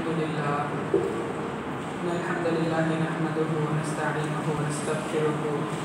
الحمد لله إن الحمد لله نحمده ونستعينه ونستغفره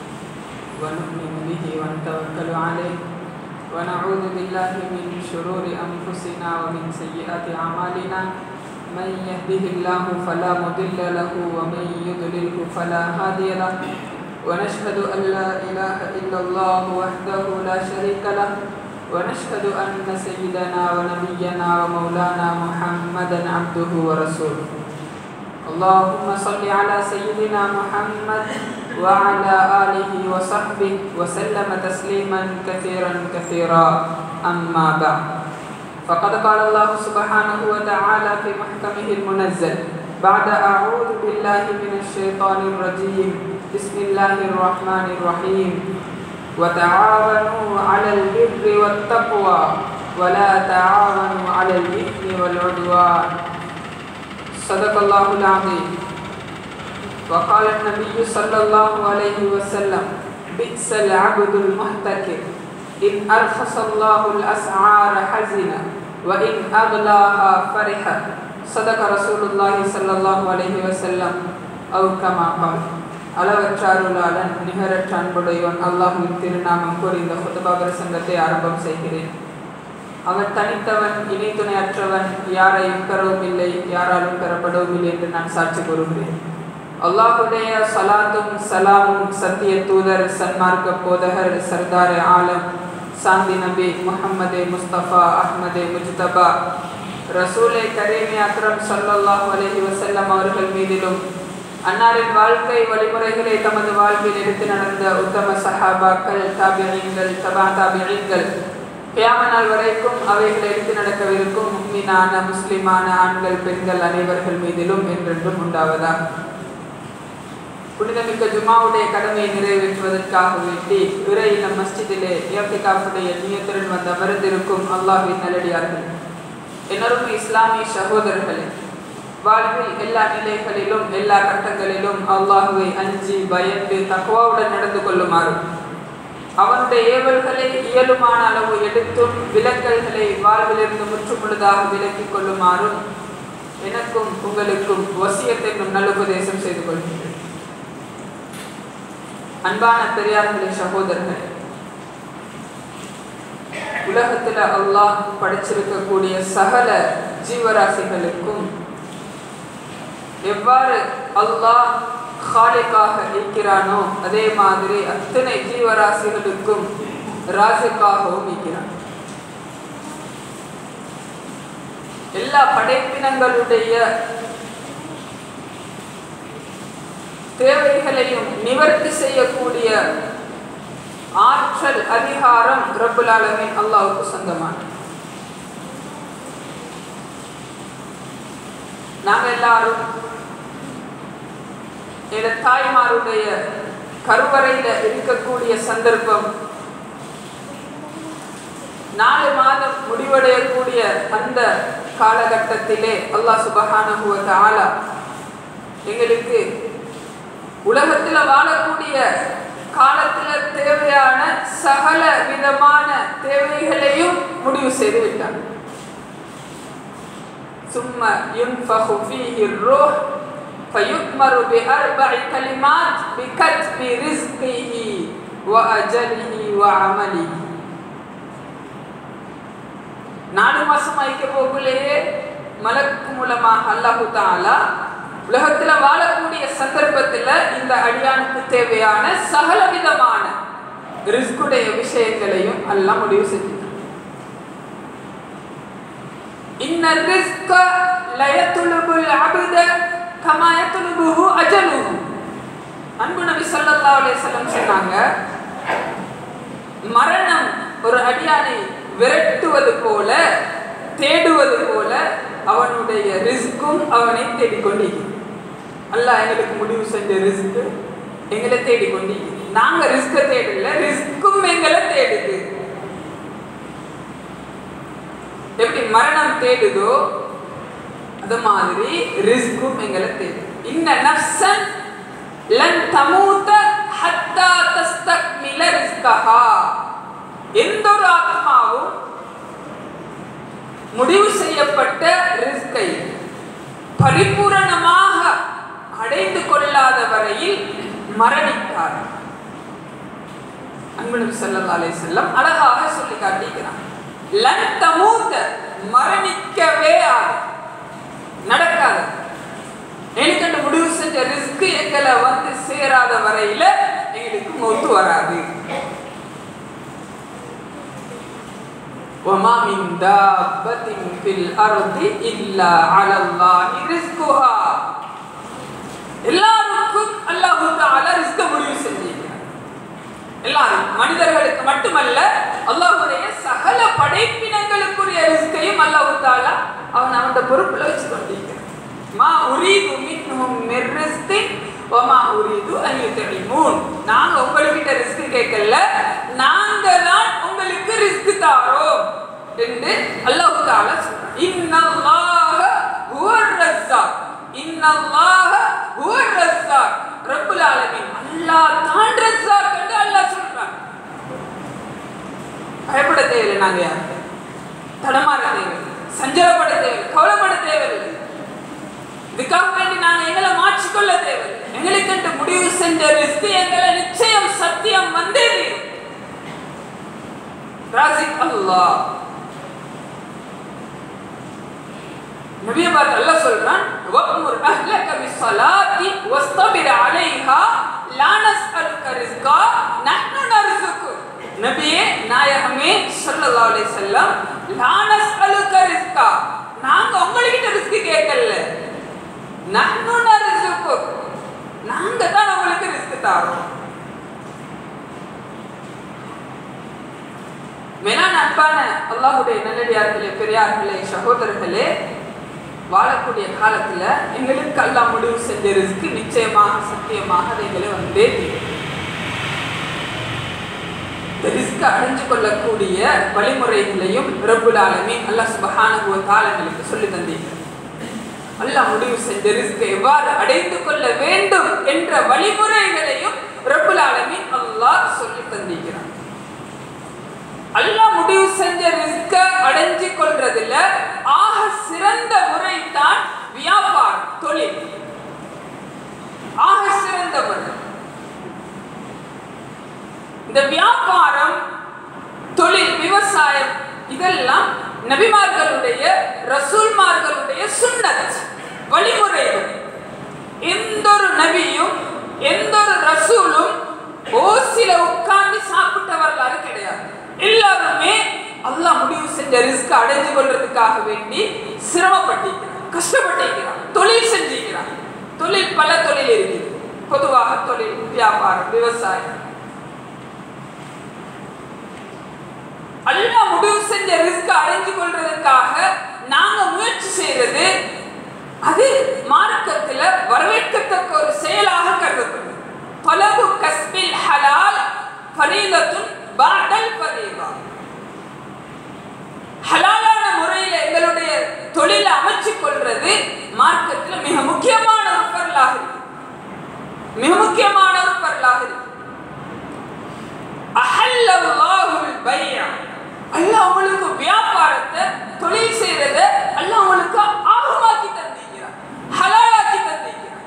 ونؤمن به ونتوكل عليه ونعوذ بالله من شرور أنفسنا ومن سيئات أعمالنا من يهده الله فلا مضل له ومن يضلله فلا هادي له ونشهد أن لا إله إلا الله وحده لا شريك له ونشهد أن سيدنا ونبينا ومولانا محمدا عبده ورسوله اللهم صل على سيدنا محمد وعلى آله وصحبه وسلم تسليما كثيرا كثيرا أما بعد فقد قال الله سبحانه وتعالى في محكمه المنزل بعد أعوذ بالله من الشيطان الرجيم بسم الله الرحمن الرحيم وتعاونوا على البر والتقوى ولا تعاونوا على الإثم والعدوان صدق الله العظيم وقال النبي صلى الله عليه وسلم بئس العبد المحتكر إن أرخص الله الأسعار حزنا وإن أغلاها فرح صدق رسول الله صلى الله عليه وسلم أو كما قال அளவற்ற அருளாளன் நிகரற்ற அன்புடையவன் அல்லாஹுவின் திருநாமம் கூறி இந்த குத்துபா பிரசங்கத்தை ஆரம்பம் செய்கிறேன் அவன் தனித்தவன் இணை துணையற்றவன் யாரையும் பெறவும் இல்லை யாராலும் பெறப்படவும் இல்லை என்று நான் சாட்சி கூறுகிறேன் அல்லாஹுடைய சலாத்தும் சலாமும் சத்திய தூதர் சன்மார்க்க போதகர் சர்தார் ஆலம் சாந்தி நபி முஹம்மது முஸ்தபா அஹ்மது முஜ்தபா ரசூலை கரீமி அக்ரம் சல்லல்லாஹு அலைஹி வஸல்லம் அவர்கள் மீதிலும் அன்னாரின் வாழ்க்கை வழிமுறைகளை தமது வாழ்வில் எடுத்து நடந்த உத்தம சஹாபாக்கள் தாபியங்கள் தபா தாபியங்கள் கியாமனால் வரைக்கும் அவைகளை எடுத்து நடக்கவிருக்கும் முக்மீனான முஸ்லிமான ஆண்கள் பெண்கள் அனைவர்கள் மீதிலும் என்றென்றும் உண்டாவதா புனிதமிக்க ஜுமாவுடைய கடமையை நிறைவேற்றுவதற்காக வேண்டி இறை இல்லம் மஸ்ஜிதிலே ஏப்திகாஃபுடைய நியத்துடன் வந்து அமர்ந்திருக்கும் அல்லாஹின் நல்லடியார்கள் என்னரும் இஸ்லாமிய சகோதரர்களே வாழ்வில் எல்லா நிலைகளிலும் எல்லா கட்டங்களிலும் அல்லாஹுவை அஞ்சி பயந்து தக்குவாவுடன் நடந்து கொள்ளுமாறு அவனுடைய ஏவல்களை இயலுமான அளவு எடுத்தும் விலக்கல்களை வாழ்விலிருந்து முற்றுமுழுதாக விலக்கிக் கொள்ளுமாறும் எனக்கும் உங்களுக்கும் வசியத்தையும் நல்லுபதேசம் செய்து கொள்கின்றேன் அன்பான பெரியார்களே சகோதரர்களே உலகத்தில் அல்லாஹ் படைச்சிருக்கக்கூடிய சகல ஜீவராசிகளுக்கும் எவ்வாறு அல்லாஹ் ஹாலிக்காக இருக்கிறானோ அதே மாதிரி அத்தனை ஜீவராசிகளுக்கும் ராசிக்காகவும் இருக்கிறான் எல்லா படைப்பினங்களுடைய தேவைகளையும் நிவர்த்தி செய்யக்கூடிய ஆற்றல் அதிகாரம் ரபுல் ஆலமின் அல்லாவுக்கு சொந்தமான நாங்க எல்லாரும் என தாய்மாருடைய கருவறையில இருக்கக்கூடிய சந்தர்ப்பம் நாலு மாதம் முடிவடையக்கூடிய அந்த காலகட்டத்திலே அல்லாஹ் சுபஹானஹுவ ஆலா எங்களுக்கு உலகத்துல வாழக்கூடிய காலத்துல தேவையான சகல விதமான தேவைகளையும் முடிவு செய்து விட்டார் ثم ينفخ فيه الروح فيؤمر بأربع كلمات بكتب رزقه وأجله وعمله நாலு மாசம் ஐக்க போகுலேயே மலக்கு மூலமாக அல்லாஹு தாலா உலகத்துல வாழக்கூடிய சந்தர்ப்பத்துல இந்த அடியானுக்கு தேவையான சகல விதமான ரிஸ்குடைய விஷயங்களையும் எல்லாம் முடிவு செஞ்சுட்டான் இன்ன ரிஸ்க லயத்துலுபுல் அபுத கமா யத்துலுபுஹு அஜலுஹு அன்பு நபி ஸல்லல்லாஹு அலைஹி வஸல்லம் சொன்னாங்க மரணம் ஒரு அடியானை விரட்டுவது போல தேடுவது போல அவனுடைய ரிஸ்க்கும் அவனை தேடிக்கொண்டிருக்கிறது அல்லாஹ் எங்களுக்கு முடிவு செஞ்ச ரிஸ்க் எங்களை தேடிக்கொண்டிருக்கிறது நாங்க ரிஸ்க தேடல ரிஸ்க்கும் எங்களை தேடுது எப்படி மரணம் தேடுதோ அது மாதிரி ரிஸ்க்கும் எங்களை தேடுது இன்ன நஃப்சன் லன் தமூத ஹத்தா தஸ்தக்மில ரிஸ்கஹா எந்த ஒரு ஆத்மாவும் முடிவு செய்யப்பட்ட ரிஸ்கை பரிபூரணமாக அடைந்து கொள்ளாத வரையில் மரணித்தார் அன்பு செல்லம் அலை செல்லம் அழகாக சொல்லி காட்டிக்கிறான் லன் தமூத்த மரணிக்கவே ஆகும் நடக்காது எனக்கு முடிவு செஞ்ச ரிஸ்க் எங்களை வந்து சேராத வரையில எங்களுக்கு மௌத்து வராது وما من دابة في الأرض إلا على الله رزقها எல்லாருக்கும் அல்லாஹு தஆலா ரிஸ்க முடிவு செஞ்சிருக்கிறார் எல்லாரும் மனிதர்களுக்கு மட்டுமல்ல அல்லாஹ்வுடைய சகல படைப்பினங்களுக்குரிய ரிஸ்கையும் அல்லாஹு தஆலா அவன் அவன் பொறுப்புல வச்சு கொண்டிருக்கிறான் மா உரீது மின்ஹும் மிர் ரிஸ்கின் வமா உரீது அன் யுத்இமூன் நாங்க உங்ககிட்ட ரிஸ்க் கேட்கல நாங்க தான் உங்களுக்கு ரிஸ்க் தாரோம் என்று அல்லாஹ் தஆலா சொல்றான் இன்னல்லாஹ ஹுவர் ரஸ்ஸாக் இன்னல்லாஹ ஹுவர் ரஸ்ஸாக் ரப்புல் ஆலமீன் அல்லாஹ் தான் ரஸ்ஸாக் என்று அல்லாஹ் சொல்றான் பயப்பட தேவையில்லை நாங்க யாருக்கு தடமாற தேவையில்லை சஞ்சலப்பட தேவையில்லை கவலைப்பட தேவையில்லை இதுக்காக வேண்டி நாங்க எங்களை மாற்றிக்கொள்ள தேவையில்லை எங்களுக்கு முடிவு செஞ்ச ரிஸ்க் எங்களை நிச்சயம் சத்தியம் வந்தே தீரும் ராசிக் அல்லாஹ் நபிய பார்த்து அல்லாஹ் சொல்றான் வக்முர் அஹ்லக பிஸ்ஸலாத்தி வஸ்தபிர் அலைஹா லா நஸ்அலுக ரிஸ்கா நஹ்னு நர்சுக்கு நபியே நாயகமே ஸல்லல்லாஹு அலைஹி வஸல்லம் லா நஸ்அலுக ரிஸ்கா நாங்க உங்ககிட்ட ரிஸ்க் கேட்கல நஹ்னு நர்சுக்கு நாங்க தான் உங்களுக்கு ரிஸ்க் தரோம் மேலான அன்பான அல்லாஹுடைய நல்லடியார்களே பெரியார்களே சகோதரர்களே வாழக்கூடிய காலத்துல எங்களுக்கு அல்லாஹ் முடிவு செஞ்ச ரிஸ்க் நிச்சயமாக சத்தியமாக அதை எங்களை வந்தே தீரும் இந்த ரிஸ்க் அடைஞ்சு கொள்ளக்கூடிய வழிமுறைகளையும் ரப்புல் ஆலமீன் அல்லாஹ் சுபஹானஹு வ தஆலா எங்களுக்கு சொல்லி தந்தீங்க அல்லாஹ் முடிவு செஞ்ச ரிஸ்கை எவ்வாறு அடைந்து கொள்ள வேண்டும் என்ற வழிமுறைகளையும் ரப்புல் ஆலமீன் அல்லாஹ் சொல்லி தந்திருக்கிறான் அல்லாஹ் முடிவு செஞ்ச ரிஸ்க அடைஞ்சு கொள்றதுல ஆக சிறந்த முறை தான் வியாபாரம் தொழில் ஆக சிறந்த முறை இந்த வியாபாரம் தொழில் விவசாயம் இதெல்லாம் நபிமார்களுடைய ரசூல்மார்களுடைய சுன்னத் வழிமுறைகள் எந்த ஒரு நபியும் எந்த ஒரு ரசூலும் ஓசில உட்கார்ந்து சாப்பிட்ட வரலாறு கிடையாது எல்லாருமே அல்லாஹ் முடிவு செஞ்ச ரிஸ்க் அடைஞ்சு கொள்றதுக்காக வேண்டி சிரமப்பட்டிருக்கிறான் கஷ்டப்பட்டிருக்கிறான் தொழில் செஞ்சிருக்கிறான் தொழில் பல தொழில் இருக்குது பொதுவாக தொழில் வியாபாரம் விவசாயம் அல்லாஹ் முடிவு செஞ்ச ரிஸ்க் அடைஞ்சு கொள்றதுக்காக நாங்க முயற்சி செய்யறது அது மார்க்கத்துல வரவேற்கத்தக்க ஒரு செயலாக கருதப்படுது பலகு கஸ்பில் ஹலால் ஃபரீதத்துன் பாடல் ஃபரீதா ஹலாலான முறையில எங்களுடைய தொழிலை அமைச்சு கொள்றது மார்க்கத்துல மிக முக்கியமான ஒரு பொருளாக இருக்கு மிக முக்கியமான ஒரு பொருளாக இருக்கு அஹல்லல்லாஹுல் பையா அல்லாஹ் உங்களுக்கு வியாபாரத்தை தொழில் செய்யறத அல்லாஹ் உங்களுக்கு ஆகமாக்கி தந்திக்கிறான் ஹலாலாக்கி தந்திக்கிறான்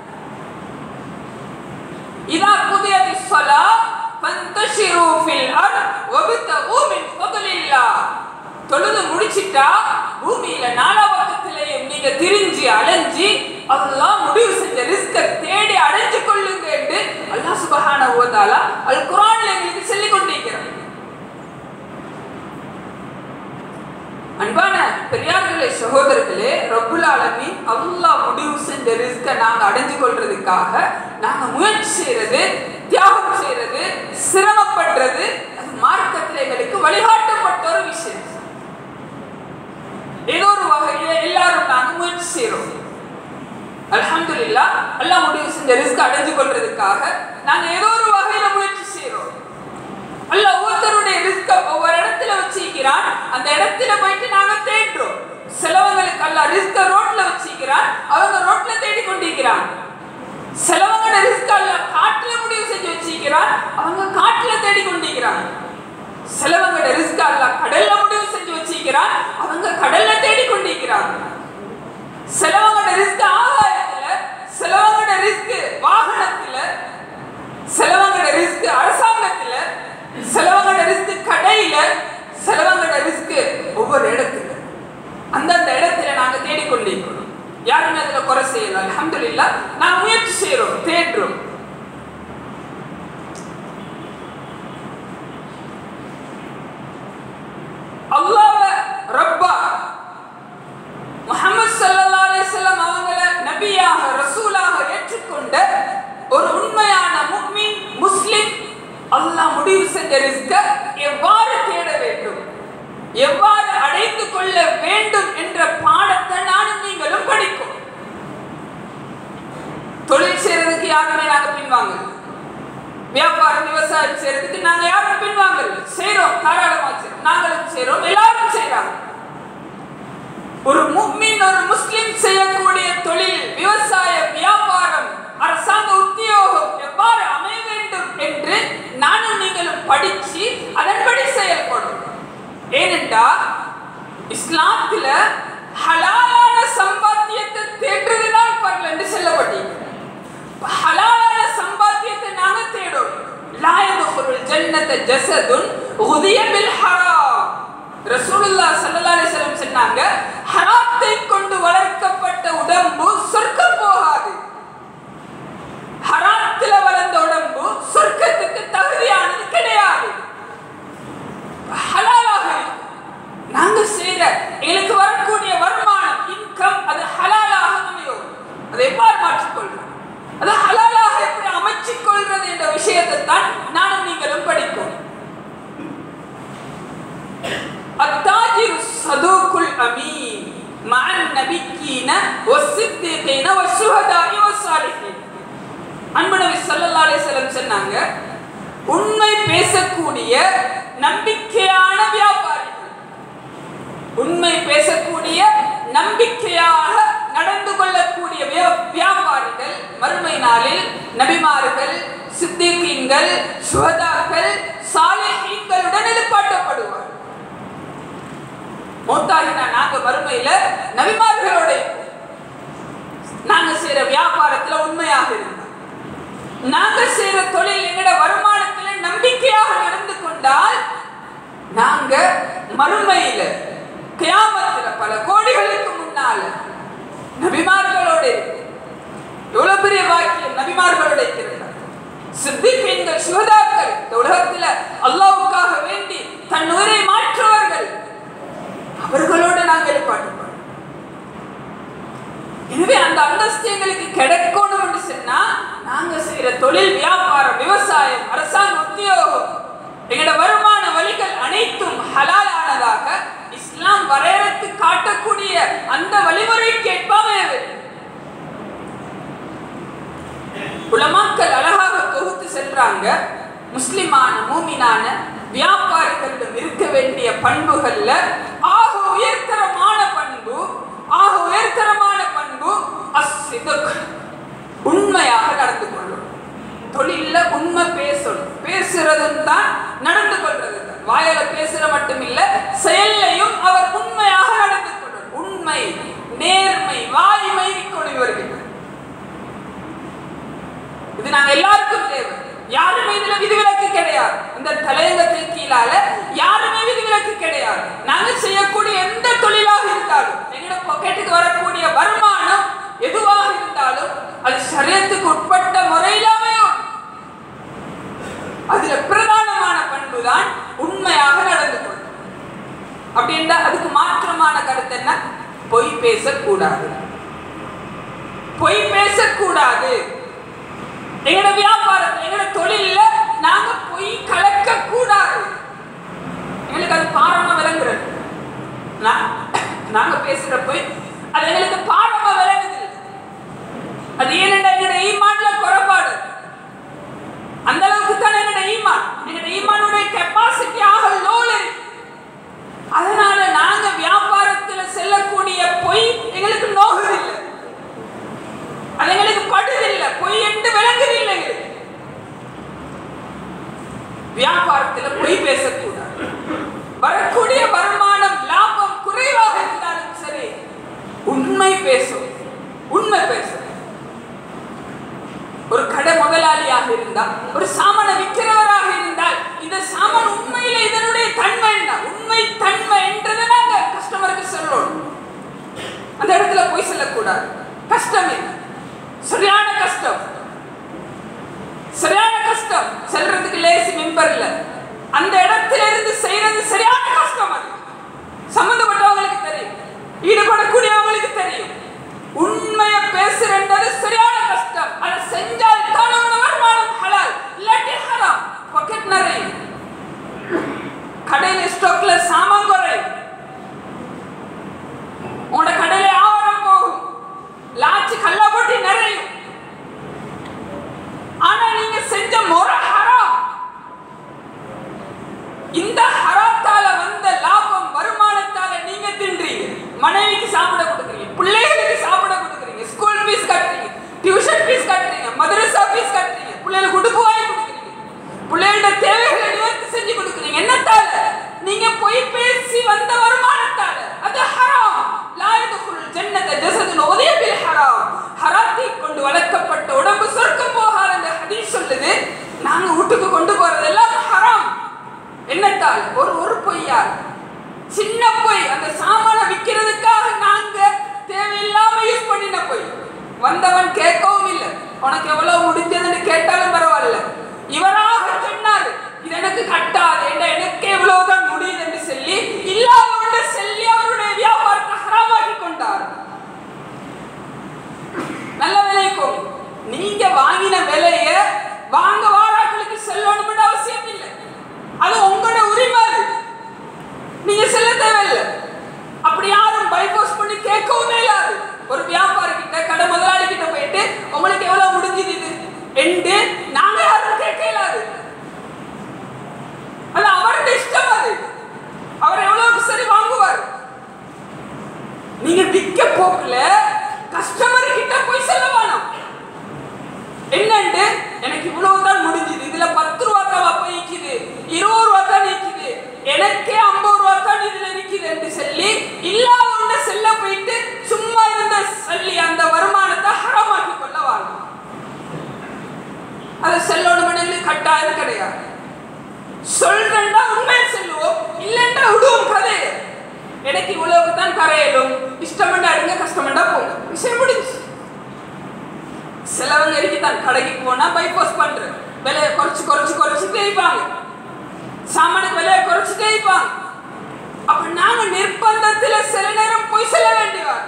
இதா குதியதி ஸலா ஃபந்தஷிரு ஃபில் அர்த் வப்தகு மின் ஃபضலில்லாஹ் தொழுது முடிச்சிட்டா பூமியில நாலா பக்கத்திலேயும் நீங்க திரிஞ்சு அலைஞ்சி அல்லாஹ் முடிவு செஞ்ச ரிஸ்க தேடி அடைஞ்சு கொள்ளுங்க என்று அல்லாஹ் சுபஹானஹு வ தஆலா அல் குர்ஆன்ல எங்களுக்கு சொல்லிக் கொண்டிருக்கிறார் அன்பான பெரியார்களே சகோதரர்களே ரப்புல் ஆலமீன் அல்லாஹ் முடிவு செஞ்ச ரிஸ்க நாங்க அடைஞ்சு கொள்றதுக்காக நாங்க முயற்சி செய்யறது தியாகம் செய்யறது சிரமப்படுறது அது மார்க்கத்தில் எங்களுக்கு வழிகாட்டப்பட்ட ஒரு விஷயம் ஏதோ ஒரு வகையில எல்லாரும் நாங்க முயற்சி செய்யறோம் அல்ஹம்துலில்லாஹ் அல்லாஹ் முடிவு செஞ்ச ரிஸ்க் அடைஞ்சு கொள்றதுக்காக நாங்க ஏதோ ஒரு வகையில முயற்சி செய்யறோம் அல்லாஹ் ஒவ்வொருத்தருடைய ரிஸ்க ஒவ்வொரு இடத்துல வச்சிருக்கிறான் அந்த இடத்துல போயிட்டு நாங்க தேடுறோம் சிலவங்களுக்கு அல்லாஹ் ரிஸ்க ரோட்ல வச்சிருக்கிறான் அவங்க ரோட்ல தேடி கொண்டிருக்கிறான் சிலவங்களோட ரிஸ்க் அல்லாஹ் காட்டுல முடிவு செஞ்சு வச்சிருக்கிறான் அவங்க காட்டுல தேடி கொண்டிருக்கிறான் சிலவங்களோட ரிஸ்க் அல்லாஹ் கடல்ல முடிவு செஞ்சு வச்சிருக்கிறான் அவங்க கடல்ல தேடி கொண்டிருக்கிறாங்க சிலவங்களோட ரிஸ்க் ஆக செய்யலாம் அல்ஹம்துலில்லாஹ் நான் முயற்சி செய்றோம் தேடுறோம் அல்லாஹ்வ ரப்பா முஹம்மது ஸல்லல்லாஹு அலைஹி வஸல்லம் அவங்கள நபியாக ரசூலாக ஏற்றுக்கொண்ட ஒரு உண்மையான முஃமின் முஸ்லிம் அல்லாஹ் முடிவு செஞ்ச ரிஸ்க எவ்வாறு தேட வேண்டும் எவ்வாறு அடைந்து கொள்ள வேண்டும் என்ற பாடத்தை நானும் நீங்களும் படிக்கும் தொழில் செய்யறதுக்கு யாருமே நாங்க பின்வாங்கல வியாபாரம் விவசாயம் செய்யறதுக்கு நாங்க யாரும் பின்வாங்கல செய்றோம் தாராளமா செய்றோம் நாங்களும் செய்றோம் எல்லாரும் செய்றாங்க ஒரு முக்மின் ஒரு முஸ்லிம் செய்யக்கூடிய தொழில் விவசாயம் வியாபாரம் அரசாங்க உத்தியோகம் எவ்வாறு அமைய வேண்டும் என்று நானும் நீங்களும் படிச்சு அதன்படி செயல்படும் ஏனென்றால் இஸ்லாத்துல ஹலாலான சம்பாத்தியத்தை தேடுறதுதான் பரல என்று சொல்லப்பட்டீங்க ஹலாலான சம்பாத்தியத்தை நாங்க தேடும் லா யதுகுலுல் ஜன்னத ஜஸதுன் உதிய பில் ஹராம் ரசூலுல்லாஹ் ஸல்லல்லாஹு அலைஹி வஸல்லம் சொன்னாங்க ஹராத்தை கொண்டு வளர்க்கப்பட்ட உடம்பு சொர்க்கம் போகாது ஹராத்துல வளர்ந்த உடம்பு சொர்க்கத்துக்கு தகுதியானது கிடையாது ஹலாலாக இருக்கும். நாங்க செய்யற எங்களுக்கு வரக்கூடிய வருமானம் இன்கம் அது ஹலாலாக அமையும் அதை எவ்வாறு மாற்றிக்கொள்றோம் அது ஹலாலாக எப்படி அமைச்சிக் கொள்றது என்ற விஷயத்தை தான் நானும் நீங்களும் படிக்கும் التاجر الصدوق الأمين مع النبيين والصديقين والشهداء والصالحين அன்பு நபி ஸல்லல்லாஹு அலைஹி வஸல்லம் சொன்னாங்க உண்மை பேசக்கூடிய நம்பிக்கையான வியாபாரிகள் உண்மை பேசக்கூடிய நம்பிக்கையாக நடந்து கொள்ளக்கூடிய வியா- வியாபாரிகள் மறுமை நாளில் நபிமார்கள் சித்திகீன்கள் சுகதாக்கள் சாலிஹீன்களுடன் எழுப்பாட்டப்படுவார் மௌத்தாகினா நாங்க மறுமையில நபிமார்களோட இருப்போம். நாங்க செய்யற வியாபாரத்துல உண்மையாக இருந்தோம் நாங்க செய்யற தொழில் எங்கட வருமானத்துல நம்பிக்கையாக நடந்து கொண்டால் நாங்க மறுமையில கியாமத்துல பல கோடிகளுக்கு முன்னால நபிமார்களோட இருப்போம். எவ்வளவு பெரிய வாக்கியம் நபிமார்களோட இருக்கிறார் சித்திகீன்கள் சுகதாக்கள் இந்த உலகத்துல அல்லாஹ்வுக்காக வேண்டி தன் உயிரை மாற்றுவார்கள் அவர்களோடு நாங்கள் எழுப்பாட்டுப்போம் எனவே அந்த அந்தஸ்து எங்களுக்கு கிடைக்கணும் என்று சொன்னா நாங்க செய்யற தொழில் வியாபாரம் விவசாயம் அரசாங்க உத்தியோகம் எங்களோட வருமான வழிகள் அனைத்தும் ஹலாலானதாக இஸ்லாம் வரையறுத்து காட்டக்கூடிய அந்த வழிமுறைக்கு ஏற்பாமே உலமாக்கள் அழகாக தொகுத்து செல்றாங்க முஸ்லிமான மூமினான வியாபாரிகளிடம் இருக்க வேண்டிய பண்புகள்ல ஆக உயர்தரமான பண்பு ஆக உயர்தரமான பண்பு அஸ்ஸிதுக் உண்மையாக நடந்து கொள்ளும் தொழில்ல உண்மை பேசணும் பேசுறதும் தான் நடந்து கொள்றது தான் வாயால பேசுற மட்டும் இல்ல செயல்லையும் அவர் உண்மையாக நடந்து கொள்ளணும் உண்மை நேர்மை வாய்மை இருக்கணும் இவர்கள் இது நாங்க எல்லாருக்கும் தேவை யாருமே இதுல விதிவிலக்கு கிடையாது இந்த தலையங்கத்தின் கீழால யாருமே விதிவிலக்கு கிடையாது நாங்க செய்யக்கூடிய எந்த தொழிலாக இருந்தாலும் எங்களோட பாக்கெட்டுக்கு வரக்கூடிய வருமானம் எதுவாக இருந்தாலும் அது சரியத்துக்கு உட்பட்ட முறையில அமையும் அதுல பிரதானமான பண்பு தான் உண்மையாக நடந்து கொள்ளும் அப்படின்னா அதுக்கு மாற்றமான கருத்து என்ன பொய் பேசக்கூடாது பொய் பேசக்கூடாது எங்களோட வியாபாரத்தில் எங்களோட தொழில்ல நாங்க பொய் கலக்க கூடாது எங்களுக்கு அது பாரமா விளங்குறது நா- நாங்க பேசுற பொய் அது எங்களுக்கு பாரமா விளங்குது அது ஏனென்றா எங்களோட ஈமான்ல குறைபாடு அந்த அளவுக்கு தான் எங்களோட ஈமான் எங்களோட ஈமானுடைய கெப்பாசிட்டி ஆக லோல அதனால நாங்க வியாபாரத்துல செல்லக்கூடிய பொய் எங்களுக்கு நோகுதில்லை அது எங்களுக்கு படுதில்லை பொய் என்று விளங்குதில்லை எங்களுக்கு வியாபாரத்துல பொய் பேசக்கூடாது வரக்கூடிய வருமானம் லாபம் குறைவாக இருந்தாலும் சரி உண்மை பேசும் உண்மை பேசும் ஒரு கடை முதலாளியாக இருந்தால் ஒரு சாமான விற்கிறவராக இருந்தால் இந்த சாமான் உண்மையில இதனுடைய தன்மை என்ன உண்மை தன்மை என்றதை நாங்க கஸ்டமருக்கு சொல்லணும் அந்த இடத்துல போய் சொல்லக்கூடாது கஷ்டம் இது சரியான கஷ்டம் சரியான கஷ்டம் செல்றதுக்கு லேசி மெம்பர் இல்ல அந்த இடத்துல இருந்து செய்யறது சரியான கஷ்டம் அது சம்பந்தப்பட்டவங்களுக்கு தெரியும் ஈடுபடக்கூடியவங்களுக்கு தெரியும் உண்மையை பேசுறது சரியான கஷ்டம் அதை செஞ்சால் தான் அவனோட வருமானம் ஹலால் இல்லாட்டி ஹராம் பாக்கெட் நிறையும் கடையில ஸ்டாக்ல சாமான் குறையும் உங்களோட கடையில ஆவரம் போகும் லாச்சு கல்ல போட்டி நிறையும் ஆனா நீங்க செஞ்ச முறை ஹராம் இந்த ஹராத்தால வந்த லாபம் வருமானத்தால நீங்க தின்றீங்க மனைவிக்கு சாப்பிட கொடுக்குறீங்க பிள்ளைகளுக்கு சாப்பிட கொடுக்குறீங்க ஸ்கூல் ஃபீஸ் கட்டுறீங்க டியூஷன் ஃபீஸ் கட்டுறீங்க மதரசா ஃபீஸ் கட்டுறீங்க பிள்ளைகளுக்கு உடுப்பு வாங்கி கொடுக்குறீங்க பிள்ளைகளோட தேவைகளை நிவர்த்தி செஞ்சு கொடுக்குறீங்க என்னத்தால நீங்க பொய் பேசி வந்த வருமானத்தால அது ஹராம் லா யதுகுல் ஜன்னத ஜஸதுன் உதய பில் ஹராம் ஹராத்தை கொண்டு வளர்க்கப்பட்ட உடம்பு சொர்க்கம் போகாத அந்த ஹதீஸ் சொல்லுது நாங்க வீட்டுக்கு கொண்டு போறதெல்லாம் ஹராம் என்னத்தால் ஒரு ஒரு பொய்யால் சின்ன பொய் அந்த சாமானை விற்கிறதுக்காக நாங்க தேவையில்லாம யூஸ் பண்ணின பொய் வந்தவன் கேட்கவும் இல்லை உனக்கு எவ்வளவு முடிஞ்சதுன்னு கேட்டாலும் பரவாயில்ல இவராக சொன்னாரு இது எனக்கு கட்டாது என்ன எனக்கு எவ்வளவுதான் முடியுது என்று சொல்லி இல்லாதவன சொல்லி அவருடைய வியாபாரத்தை ஹராமாக்கி கொண்டார் நல்ல விலைக்கும் நீங்க வாங்கின விலைய வாங்க வாராக்களுக்கு செல்லணும்னு அவசியம் இல்லை அது உங்களோட உரிமை அது நீங்க செல்ல தேவையில்லை அப்படி யாரும் பைபாஸ் பண்ணி கேட்கவும் இல்லாது ஒரு வியாபாரி கிட்ட கடை முதலாளி கிட்ட போயிட்டு உங்களுக்கு எவ்வளவு முடிஞ்சது இது என்று நாங்க யாரும் கேட்க இயலாது அது அவருடைய இஷ்டம் அது அவர் எவ்வளவுக்கு சரி வாங்குவார் நீங்க விற்க போக்குல கஸ்டமர் கிட்ட போய் செல்ல வேணாம் என்னண்டு எனக்கு இவ்வளவுதான் முடிஞ்சது இதுல பத்து ரூபா தான் அப்ப நிக்குது இருபது ரூபா தான் நிக்குது எனக்கே ஐம்பது ரூபா தான் இதுல நிக்குது என்று சொல்லி இல்லாத ஒண்ண செல்ல போயிட்டு சும்மா இருந்த சொல்லி அந்த வருமானத்தை ஹரமாக்கி கொள்ள வாங்க அதை செல்லணும்னு கட்டாயம் கிடையாது சொல்றேன்டா உண்மையை செல்லுவோம் இல்லைன்னா விடுவோம் கதை எனக்கு இவ்வளவுக்கு தான் கரையலும் இஷ்டமெண்டா அடுங்க கஷ்டமெண்டா போங்க விஷயம் முடிஞ்சு சிலவங்க இருக்குதான் கடைக்கு போனா பைபாஸ் பண்றேன் விலையை குறைச்சு குறைச்சு குறைச்சு தேய்ப்பாங்க சாமானுக்கு விலையை குறைச்சு தேய்ப்பாங்க அப்ப நாங்க நிர்பந்தத்துல சில நேரம் போய் செல்ல வேண்டியவர்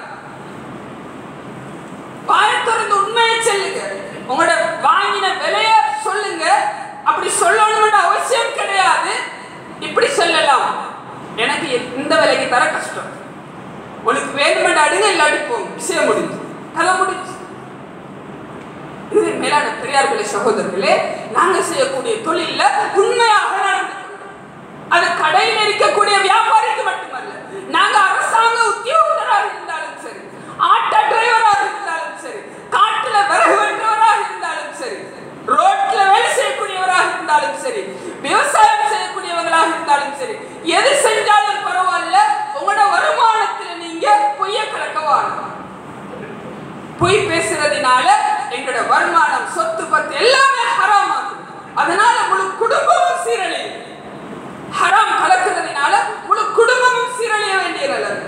வாய திறந்து உண்மையை சொல்லுங்க உங்களோட வாங்கின விலைய சொல்லுங்க அப்படி சொல்லணும்னு அவசியம் கிடையாது இப்படி சொல்லலாம் எனக்கு இந்த விலைக்கு தர கஷ்டம் உனக்கு வேணுமெண்ட் அடுங்க இல்லாட்டி போகும் விஷயம் முடிஞ்சு கதை முடிஞ்சு இது மேலான பெரியார்களே சகோதரர்களே நாங்க செய்யக்கூடிய தொழில்ல உண்மையாக நடந்து அது கடையில் இருக்கக்கூடிய வியாபாரிக்கு மட்டுமல்ல நாங்க அரசாங்க உத்தியோகத்தராக இருந்தாலும் சரி ஆட்டோ டிரைவராக இருந்தாலும் சரி காட்டுல விறகு வெட்டுறவராக இருந்தாலும் சரி ரோட்ல வேலை செய்யக்கூடியவராக இருந்தாலும் சரி விவசாயம் செய்யக்கூடியவங்களாக இருந்தாலும் சரி எது செஞ்சாலும் பரவாயில்ல உங்களோட வருமானத்துல நீங்க பொய்ய கலக்கவாங்க பொய் பேசுறதுனால எங்களோட வருமானம் சொத்து பத்து எல்லாமே ஹராம் ஆகுது அதனால முழு குடும்பமும் சீரழியும் ஹராம் கலக்கிறதுனால முழு குடும்பமும் சீரழிய வேண்டிய நிலைமை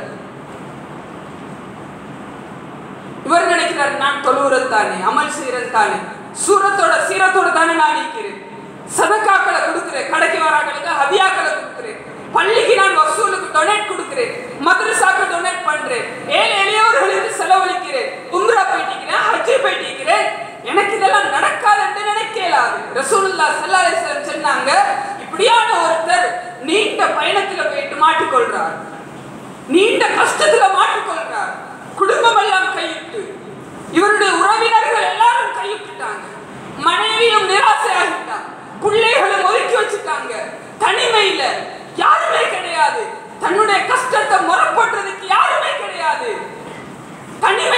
இவர் நினைக்கிறார் நான் தொழுவுறது தானே அமல் செய்யறது தானே சூரத்தோட சீரத்தோட தானே நான் நிற்கிறேன் சதக்காக்களை கொடுக்கிறேன் கடைக்கு வராக்களுக்கு ஹதியாக்களை கொடுக்கிறேன் பள்ளிக்கு நான் வசூலுக்கு டொனேட் கொடுக்கிறேன் மதரசாக்கு டொனேட் பண்றேன் ஏழை எளியவர்களுக்கு செலவழிக்கிறேன் உம்ரா போயிட்டிருக்கிறேன் ஹஜ்ஜு போயிட்டிருக்கிறேன் எனக்கு இதெல்லாம் நடக்காது என்று நினைக்கலாது ரசூலுல்லா ஸல்லல்லாஹு அலைஹி வஸல்லம் சொன்னாங்க இப்படியான ஒருத்தர் நீண்ட பயணத்துல போயிட்டு மாட்டிக்கொள்றார் நீண்ட கஷ்டத்துல மாட்டிக்கொள்றார் குடும்பம் எல்லாம் கையிட்டு இவருடைய உறவினர்கள் எல்லாரும் கையிட்டுட்டாங்க மனைவியும் நிராசையாகிட்டாங்க பிள்ளைகளும் ஒதுக்கி வச்சுட்டாங்க தனிமையில யாருமே கிடையாது தன்னுடைய கஷ்டத்தை முறப்படுறதுக்கு யாருமே கிடையாது தனிமை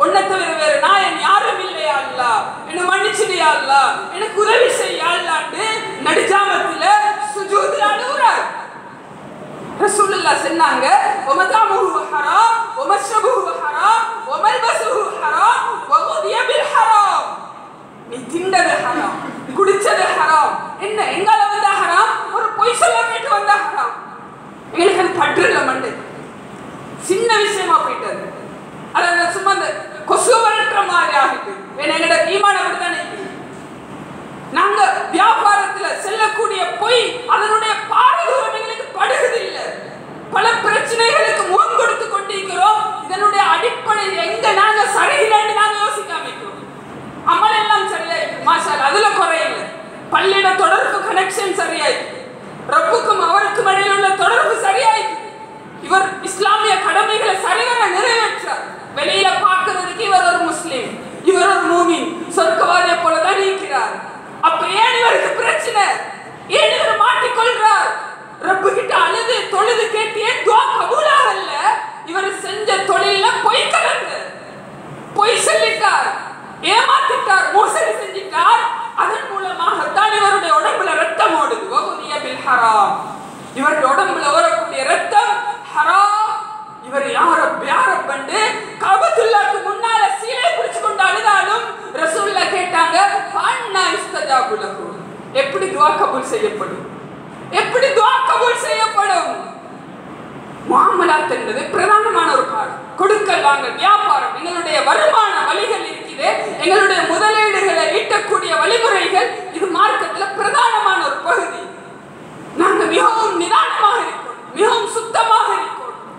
உன்னை தவிர வேற நாயன் யாரும் இல்லையா அல்லா என்ன மன்னிச்சிடியா அல்லா எனக்கு உதவி செய்யா அல்லாண்டு நடுஜாமத்துல சுஜூதுல அழுகுறார் ரசூலுல்லாஹ் சொன்னாங்க ஒமதாமுஹு ஹராம் ஒமஷ்ரபுஹு ஹராம் ஒமல்பசுஹு ஹராம் வகுதிய பில் ஹராம் நீ திண்டது ஹராம் குடிச்சது ஹராம் என்ன எங்கால வந்தா ஹராம் ஒரு பொய் சொல்ல கேட்டு வந்தா ஹராம் எங்களுக்கு அது பற்றுல மண்டு சின்ன விஷயமா போயிட்டது அதாவது சும்மா அந்த கொசு வரட்டுற மாதிரி ஆகிட்டு ஏன்னா எங்களோட ஈமான் அப்படித்தானே இருக்குது. நாங்க வியாபாரத்துல செல்லக்கூடிய பொய் அதனுடைய பாரதூரம் எங்களுக்கு படுகிறது இல்ல பல பிரச்சனைகளுக்கு முகம் கொடுத்து கொண்டிருக்கிறோம் இதனுடைய அடிப்படை எங்க நாங்க சரியில்லைன்னு நாங்க யோசிக்காம இருக்கிறோம் அமல் எல்லாம் சரியாயிருக்கு மாஷால் அதுல குறையில்ல பள்ளியில தொடர்பு கனெக்ஷன் சரியாயிருக்கு ரப்புக்கும் அவருக்கும் இடையில உள்ள தொடர்பு சரியாயிருக்கு இவர் இஸ்லாமிய கடமைகளை சரிவர நிறைவேற்றார் வெளியில பார்க்கிறதுக்கு இவர் ஒரு முஸ்லிம் இவர் ஒரு மூமின் சொர்க்கவாதியை போலதான் இருக்கிறார் அப்ப ஏன் இவருக்கு பிரச்சனை ஏன் இவர் மாட்டிக்கொள்றார் ரப்பு கிட்ட அழுது தொழுது கேட்டு ஏன் துவா கபூலாகல்ல இவர் செஞ்ச தொழில பொய் கலந்து பொய் சொல்லிட்டார் ஏமாத்திட்டார் மோசடி செஞ்சிட்டார் அதன் மூலமாகத்தான் இவருடைய உடம்புல ரத்தம் ஓடுது வகுதிய பில் ஹராம் இவருடைய உடம்புல ஓடக்கூடிய ரத்தம் ஹராம் இவர் யார யார பண்டு கபத்துல்லாக்கு முன்னால சீலை பிடிச்சு கொண்டு அழுதாலும் ரசூல்லா கேட்டாங்க அண்ணா இஸ்தஜாபு லஹு எப்படி துவா கபூல் செய்யப்படும் எப்படி துவா கபூல் செய்யப்படும் முகாமலாத் என்பது பிரதானமான ஒரு பாடம் கொடுக்கல் வாங்கல் வியாபாரம் எங்களுடைய வருமான வழிகள் இருக்குது எங்களுடைய முதலீடுகளை ஈட்டக்கூடிய வழிமுறைகள் இது மார்க்கத்துல பிரதானமான ஒரு பகுதி நாங்க மிகவும் நிதானமாக இருக்கோம் மிகவும் சுத்தமாக இருக்கோம்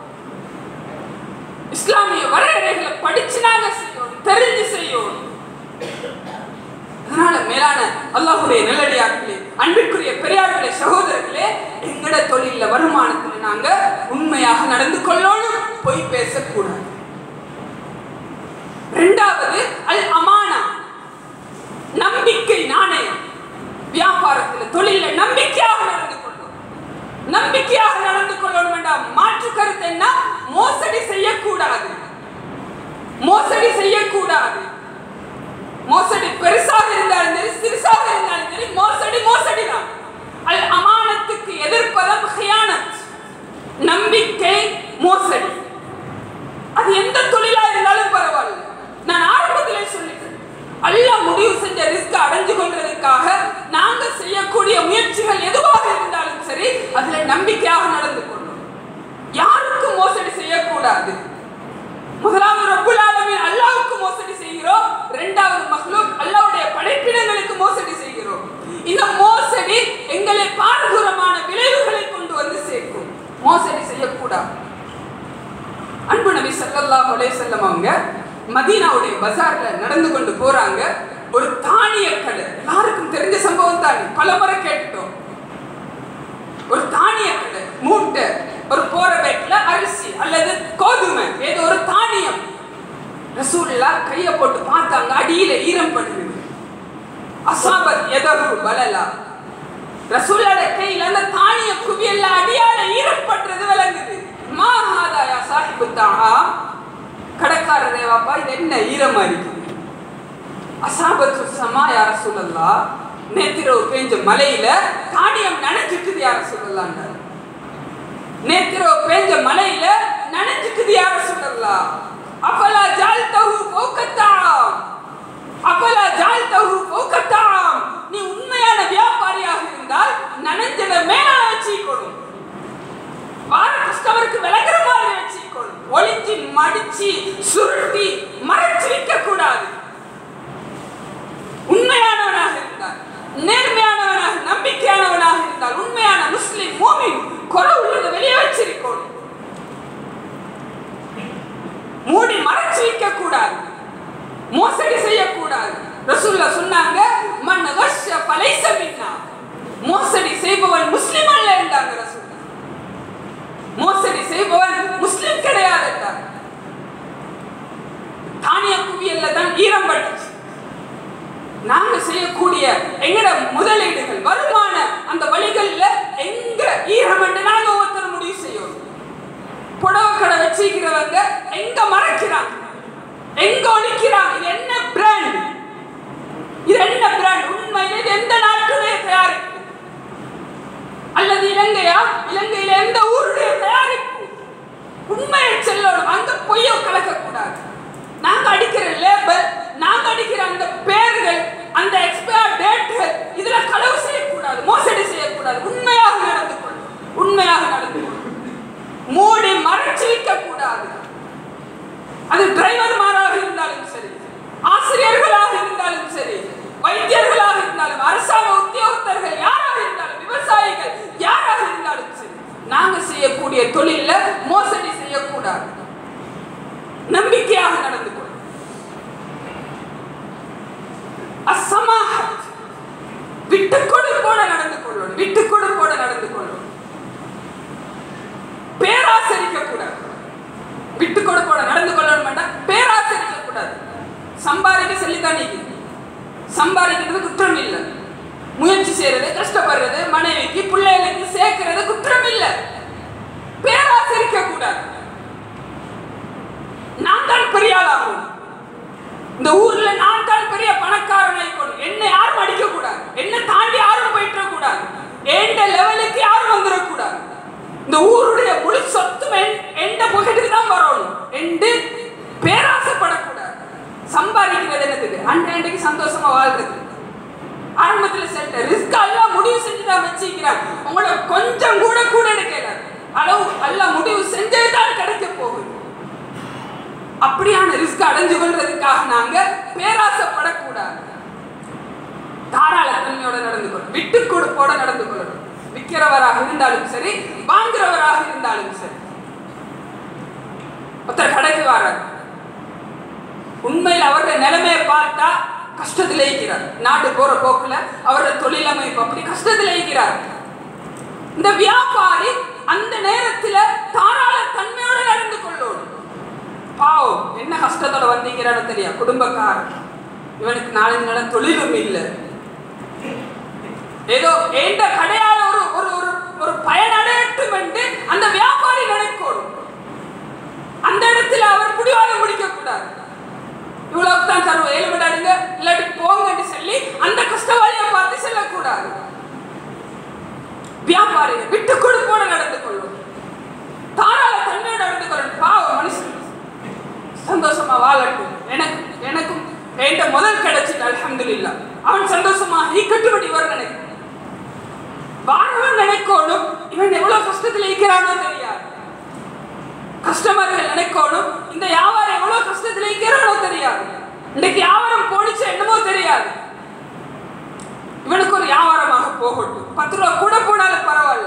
இஸ்லாமிய வரையறைகளை படிச்சு நாங்க செய்யணும் தெரிஞ்சு செய்யணும் அதனால மேலான அல்லாஹுடைய நல்லடியார்களே அன்பிற்குரிய பெரியார்களே சகோதரர்களே எங்கட தொழில வருமானத்துல நாங்க உண்மையாக நடந்து கொள்ளணும் பொய் பேசக்கூடாது இரண்டாவது அல் அமானா நம்பிக்கை நாணயம் வியாபாரத்துல தொழில நம்பிக்கையாக நடந்து கொள்ளும் நம்பிக்கையாக நடந்து கொள்ளணும் வேண்டாம் மாற்று கருத்து என்ன மோசடி செய்யக்கூடாது மோசடி செய்யக்கூடாது மோசடி பெருசாக இருந்தாலும் சரி சிறுசாக இருந்தாலும் சரி மோசடி மோசடி தான் அல் அமானத்துக்கு எதிர்ப்பதம் ஹியானத் நம்பிக்கை மோசடி அது எந்த தொழிலா இருந்தாலும் பரவாயில்ல நான் ஆரம்பத்திலே சொல்லிட்டேன் அல்லாஹ் முடிவு செஞ்ச ரிஸ்க் அடைஞ்சு கொள்றதுக்காக நாங்க செய்யக்கூடிய முயற்சிகள் எதுவாக இருந்தாலும் சரி அதுல நம்பிக்கையாக நடந்து கொள்ளும் யாருக்கும் மோசடி செய்யக்கூடாது முதலாவது ரப்புல் ஆலமீன் அல்லாஹ்வுக்கு மோசடி செய்கிறோம் இரண்டாவது மக்லூக் அல்லாஹ்வுடைய படைப்பினங்களுக்கு மோசடி செய்கிறோம் இந்த மோசடி எங்களை பாரதூரமான விளைவுகளை கொண்டு வந்து சேர்க்கும் மோசடி செய்யக்கூடாது அன்பு நபி ஸல்லல்லாஹு அலைஹி வஸல்லம் அவங்க மதீனாவுடைய பஜார்ல நடந்து கொண்டு போறாங்க ஒரு தானிய கடை எல்லாருக்கும் தெரிஞ்ச சம்பவம் தானே பல முறை கேட்டுட்டோம் ஒரு தானிய கடை மூட்டை ஒரு போற பேட்ல அரிசி அல்லது கோதுமை ஏதோ ஒரு தானியம் ரசூல்லா கைய போட்டு பார்த்தாங்க அடியில ஈரம் படுது அசாபத் எதகு பலலா ரசூலோட கையில அந்த தானிய குவியல்ல அடியால ஈரம் படுறது விளங்குது மா ஹாதாயா சாஹிபு தாஹா கடைக்காரரே வாப்பா இது என்ன ஈரமா இருக்குது அசாபத்து சமா யார சொல்லலா நேத்திரவு பெஞ்ச மலையில தானியம் நனைஞ்சிட்டுது யார சொல்லலான்றார் நேத்திரவு பெஞ்ச மலையில நனைஞ்சிட்டுது யார சொல்லலாம் அப்பலா ஜால் தஹு போக்கத்தாம் அப்பலா ஜால் தஹு போக்கத்தாம் நீ உண்மையான வியாபாரியாக இருந்தால் நனைஞ்சத மேலால வச்சுக்கணும் வார கஸ்டமருக்கு விளக்குற மாதிரி வச்சுக்கணும் ஒளிஞ்சு மடிச்சு சுருட்டி மறைச்சு வைக்க கூடாது உண்மையானவனாக இருந்தால் நேர்மையானவனாக நம்பிக்கையானவனாக இருந்தால் உண்மையான முஸ்லிம் மூமின் குறை உள்ளதை வெளியே வச்சிருக்கணும் மூடி மறைச்சு வைக்க கூடாது மோசடி செய்யக்கூடாது ரசூல்லா சொன்னாங்க மன் கஷ்ஷ பலைச மின்னா மோசடி செய்பவன் முஸ்லிம் அல்ல என்றாங்க ரசூல்லா மோசடி செய்பவன் முஸ்லிம் கிடையாது என்றார் தானிய குவியல்ல தான் ஈரம் பட்டுச்சு நாங்க செய்யக்கூடிய எங்கட முதலீடுகள் வருமான அந்த வழிகள்ல எங்க ஈரம் என்று நாங்க ஒருத்தர் முடிவு செய்யணும் புடவை கடை வச்சிருக்கிறவங்க எங்க மறைக்கிறாங்க எங்க இடத்துல களவு செய்யக்கூடாது மோசடி செய்யக்கூடாது உண்மையாக நடந்து கொள்ளும் உண்மையாக நடந்து கொள்ளும் மூடி மறைச்சு வைக்க கூடாது அது டிரைவர்மாராக இருந்தாலும் சரி ஆசிரியர்களாக இருந்தாலும் சரி வைத்தியர்களாக இருந்தாலும் அரசாங்க உத்தியோகத்தர்கள் யாராக இருந்தாலும் விவசாயிகள் யாராக இருந்தாலும் சரி நாங்க செய்யக்கூடிய தொழில்ல மோசடி செய்யக்கூடாது நம்பிக்கையாக நடந்து கொள்ளும் அசமாஹத் விட்டு கொடுப்போட நடந்து கொள்ளணும் விட்டு கொடுப்போட நடந்து கொள்ளணும் பேராசரிக்க கூடாது விட்டு கொடுப்போட நடந்து கொள்ளணும் வேண்டாம் பேராசரிக்க கூடாது சம்பாதிக்க சொல்லித்தான் நீங்க சம்பாதிக்கிறது குற்றம் இல்லை முயற்சி செய்யறது கஷ்டப்படுறது மனைவிக்கு பிள்ளைகளுக்கு சேர்க்கிறது குற்றம் இல்லை பேராசரிக்க கூடாது நான் தான் பெரிய ஆளாகும் இந்த ஊர்ல நான் தான் பெரிய பணக்காரனை கொண்டு என்னை யாரும் அடிக்க கூடாது என்ன தாண்டி யாரும் போயிட்டு கூடாது எந்த லெவலுக்கு யாரும் வந்துடக்கூடாது இந்த ஊருடைய முழு சொத்தும் எந்த பொக்கெட்டுக்கு தான் வரணும் என்று பேராசைப்படக்கூடாது சம்பாதிக்கிறது என்னதுக்கு அன்றைக்கு சந்தோஷமா வாழ்றது ஆரம்பத்தில் செட்ட ரிஸ்க் எல்லாம் முடிவு செஞ்சு தான் வச்சிருக்கிறார் உங்களோட கொஞ்சம் கூட கூட எடுக்கல அளவு எல்லாம் முடிவு செஞ்சே தான் கிடைக்க போகுது அப்படியான ரிஸ்க் அடைஞ்சு கொள்றதுக்காக நாங்க பேராசைப்படக்கூடாது தாராள தன்மையோட நடந்து கொள்ளணும் விட்டு கொடுப்போட நடந்து கொள்ளணும் விற்கிறவராக இருந்தாலும் சரி வாங்குறவராக இருந்தாலும் சரி ஒருத்தர் கடைக்கு வரார் உண்மையில் அவருடைய நிலைமையை பார்த்தா கஷ்டத்தில் இருக்கிறார் நாடு போற போக்குல அவருடைய தொழிலமைப்பு அப்படி கஷ்டத்தில் இருக்கிறார் இந்த வியாபாரி அந்த நேரத்துல தாராள தன்மையோட நடந்து கொள்ளணும் பாவம் என்ன கஷ்டத்தோட வந்தீங்கிறான்னு தெரியும் குடும்பக்காரன் இவனுக்கு நாலஞ்சு நாள் தொழிலும் இல்லை ஏதோ எந்த கடையால ஒரு ஒரு ஒரு ஒரு பயனடையட்டும் என்று அந்த வியாபாரி நினைக்கணும் அந்த இடத்துல அவர் பிடிவாதம் முடிக்க கூடாது இவ்வளவு தான் தருவோம் ஏழு விடாடுங்க இல்லாட்டி போங்கன்னு சொல்லி அந்த கஷ்டவாளியை பார்த்து செல்லக்கூடாது வியாபாரி விட்டு கொடுப்போட நடந்து கொள்ளும் தாராள தன்மையோட நடந்து கொள்ளணும் பாவம் மனுஷன் சந்தோஷமா வாழட்டும் எனக்கு எனக்கும் என்கிட்ட முதல் கிடைச்சிட்டு அலமதுல்லா அவன் சந்தோஷமா நீ கட்டுப்படி வர நினைக்கும் வாழவன் நினைக்கணும் இவன் எவ்வளவு கஷ்டத்துல இருக்கிறானோ தெரியாது கஸ்டமர்கள் நினைக்கணும் இந்த வியாபாரம் எவ்வளவு கஷ்டத்துல இருக்கிறானோ தெரியாது இன்னைக்கு வியாபாரம் போனிச்சு என்னமோ தெரியாது இவனுக்கு ஒரு வியாபாரமாக போகட்டும் பத்து ரூபா கூட போனாலும் பரவாயில்ல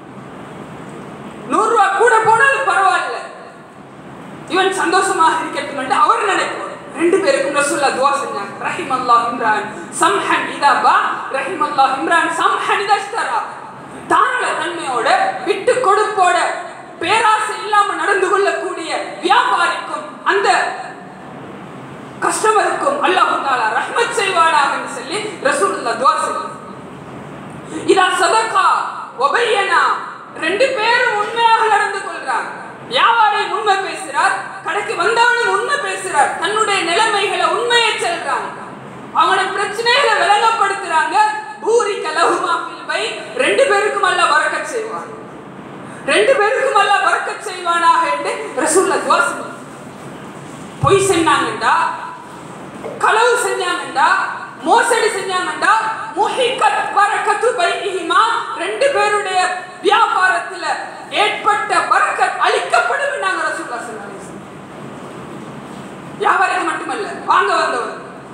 நூறு ரூபா கூட போனாலும் பரவாயில்ல இவன் சந்தோஷமாக இருக்கட்டும் என்று அவர் நினைப்போம் ரெண்டு பேருக்கும் ரசூல்லா துவா செஞ்சாங்க ரஹிம் அல்லாஹ் இம்ரான் சம்ஹன் இதா பா ரஹிம் அல்லாஹ் இம்ரான் சம்ஹன் இதா இஸ்தரா தாராள தன்மையோட விட்டு கொடுப்போட பேராசை இல்லாம நடந்து கொள்ளக்கூடிய வியாபாரிக்கும் அந்த கஸ்டமருக்கும் அல்லாஹு தாலா ரஹ்மத் செய்வானாக சொல்லி ரசூலுல்லா துவா செய்யும் இதா சதகா ஒபையனா ரெண்டு பேரும் உண்மையாக நடந்து கொள்றாங்க வியாபாரி உண்மை பேசுறார் கடைக்கு வந்தவனும் உண்மை பேசுறார் தன்னுடைய நிலைமைகளை உண்மையை செல்றாங்க அவங்களோட பிரச்சனைகளை விளங்கப்படுத்துறாங்க பூரி கலகுமா பில்வை ரெண்டு பேருக்கும் அல்ல வரக்கச் செய்வான் ரெண்டு பேருக்கும் அல்ல வரக்கச் செய்வானாக என்று ரசூல்ல துவாசம் பொய் செஞ்சாங்கண்டா களவு செஞ்சாங்கண்டா மோசடி செஞ்சாங்கண்டா முஹிகத் வரக்கத்து பைஹிமா ரெண்டு பேருடைய வியாபாரத்துல ஏற்பட்ட வரக்கத் அளிக்கப்படும் நாங்க ரசூல்லா ஸல்லல்லாஹு அலைஹி வஸல்லம் வியாபாரம் மட்டுமல்ல வாங்க வந்தவர்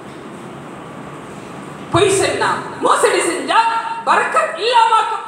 பொய் செஞ்சா மோசடி செஞ்சா வரக்கத் இல்லாமக்கப்படும்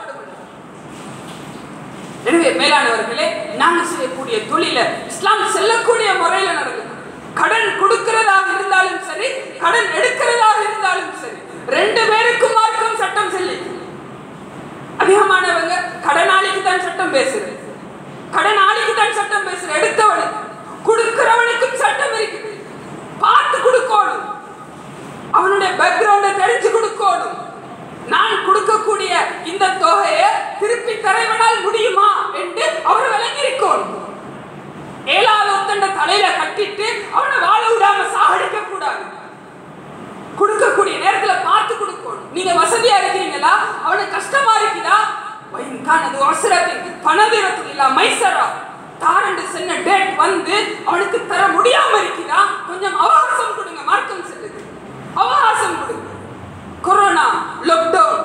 எனவே மேலானவர்களே நாங்க செய்யக்கூடிய தொழில இஸ்லாம் செல்லக்கூடிய முறையில நடக்கும் கடன் கொடுக்கிறதாக இருந்தாலும் சரி கடன் எடுக்கிறதாக இருந்தாலும் சரி ரெண்டு பேருக்கும் மார்க்கம் சட்டம் சொல்லி அதிகமானவங்க கடனாளிக்கு தான் சட்டம் பேசுறது கடனாளிக்கு தான் சட்டம் பேசுற எடுத்தவனுக்கு கொடுக்கிறவனுக்கும் சட்டம் இருக்குது பார்த்து கொடுக்கணும் அவனுடைய பேக்ரவுண்டை தெரிஞ்சு கொடுக்கணும் நான் கொடுக்கக்கூடிய இந்த தொகையை திருப்பி தரவனால் முடியுமா என்று அவர் விளங்கியிருக்கணும் ஏழாவது ஒத்தண்ட தலையில கட்டிட்டு அவனை வாழ விடாம சாகடிக்க கூடாது கொடுக்கக்கூடிய நேரத்துல பார்த்து கொடுக்கணும் நீங்க வசதியா இருக்கிறீங்களா அவனுக்கு கஷ்டமா இருக்குதா வயன்கானது அவசரத்தின் பணவீரத்தில் இல்ல மைசரா தாரண்டு சென்ன டேட் வந்து அவனுக்கு தர முடியாம இருக்குதா கொஞ்சம் அவகாசம் கொடுங்க மார்க்கம் சொல்லுது அவகாசம் கொடுங்க கொரோனா லாக்டவுன்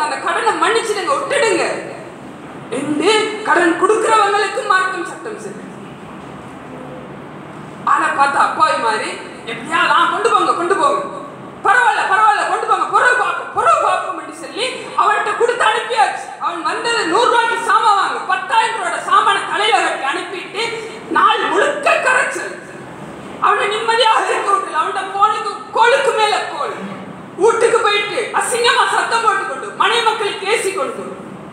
கொடுத்துருங்க அந்த கடனை மன்னிச்சிடுங்க விட்டுடுங்க என்று கடன் கொடுக்கிறவங்களுக்கு மார்க்கம் சட்டம் சரி ஆனா பார்த்தா அப்பாவி மாதிரி எப்படியாவது ஆ, கொண்டு போங்க கொண்டு போங்க பரவாயில்ல பரவாயில்ல கொண்டு போங்க புறவு பார்ப்போம் புறவு பார்ப்போம் என்று சொல்லி அவன்கிட்ட கொடுத்து அனுப்பியாச்சு அவன் வந்தது நூறு ரூபாய்க்கு சாமான் வாங்க பத்தாயிரம் ரூபாயோட சாமான தலையில கட்டி அனுப்பிட்டு நாள் முழுக்க கரைச்சல் அவனை நிம்மதியாக இருக்க விடல அவன்கிட்ட போனுக்கு கோளுக்கு மேல கோல் வீட்டுக்கு போயிட்டு அசிங்கமா சத்தம் போட்டு கொண்டு மனை மக்களுக்கு ஏசி கொண்டு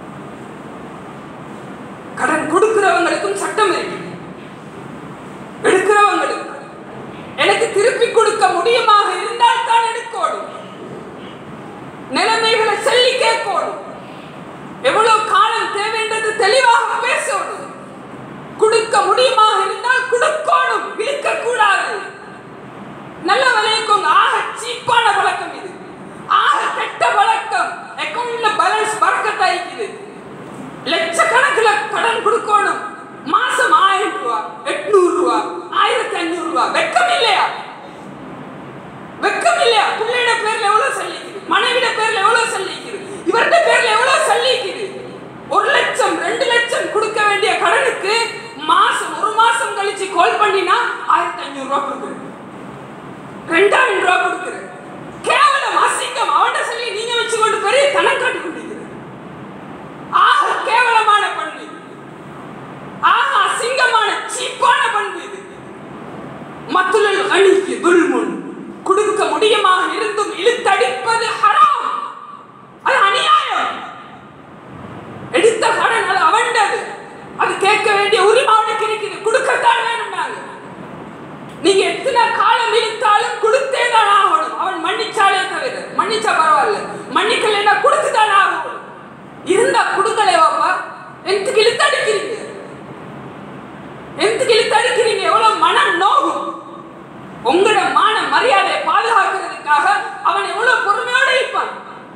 கடன் கொடுக்கிறவங்களுக்கும் சட்டம் இருக்கு எடுக்கிறவங்களுக்கு எனக்கு திருப்பி கொடுக்க முடியுமாக இருந்தால் தான் எடுக்கணும் நிலைமைகளை சொல்லி கேட்கணும் எவ்வளவு காலம் தேவைன்றது தெளிவாக பேசணும் கொடுக்க முடியுமாக இருந்தால் கொடுக்கணும் இழுக்க கூடாது நல்ல விளைவிக்கோங்க ஆக சீப்பான பழக்கம் இது ஆக கெட்ட பழக்கம் அக்கௌண்ட்ல பேலன்ஸ் பறக்கத்தாய்க்குது லட்சக்கணக்கில் கடன் கொடுக்கணும் மாசம் ஆயிரம் ரூபா எட்நூறு ரூபா ஆயிரத்தி அஞ்சூறு ரூபா வெக்கம் இல்லையா வெக்கம் இல்லையா பிள்ளையோட பேர்ல எவ்வளவு சல்லிக்குது மனைவிட பேர்ல எவ்வளவு சல்லிக்குது இவர்கிட்ட பேர்ல எவ்வளவு சல்லிக்குது ஒரு லட்சம் ரெண்டு லட்சம் கொடுக்க வேண்டிய கடனுக்கு மாசம் ஒரு மாசம் கழிச்சு கால் பண்ணினா ஆயிரத்தி அஞ்சூறு ரூபா கொடுக்குறேன் ரெண்டாயிரம் ரூபா கொடுக்குறேன் கேவலம் அசிங்கம் அவன்கிட்ட சொல்லி நீங்க வச்சுக்கொண்டு பெரிய கணக்கு காட்டி கொண்டிருக்கிறேன் ஆக கேவலமான பண்பு இது. ஆக அசிங்கமான சீப்பான பண்பு இது மத்துலல் அணிக்கு துல்முன் கொடுக்க முடியுமாக இருந்தும் இழுத்தடிப்பது ஹராம் அது அநியாயம் எடுத்த கடன் அது அவண்டது அது கேட்க வேண்டிய உரிமை அவனுக்கு இருக்குது கொடுக்கத்தான் வேணும் நாங்க நீங்க எத்தனை காலம் இழுத்தாலும் கொடுத்தே தான் ஆகணும் அவன் மன்னிச்சாலே தவிர மன்னிச்சா பரவாயில்ல மன்னிக்கலைன்னா கொடுத்து தான் ஆகணும் இருந்தா கொடுக்கலே வாப்பா எந்தக்கு இழுத்து அடிக்கிறீங்க எந்தக்கு இழுத்து அடிக்கிறீங்க எவ்வளவு மனம் நோகும் உங்களோட மான மரியாதையை பாதுகாக்கிறதுக்காக அவன் எவ்வளவு பொறுமையோட இருப்பான்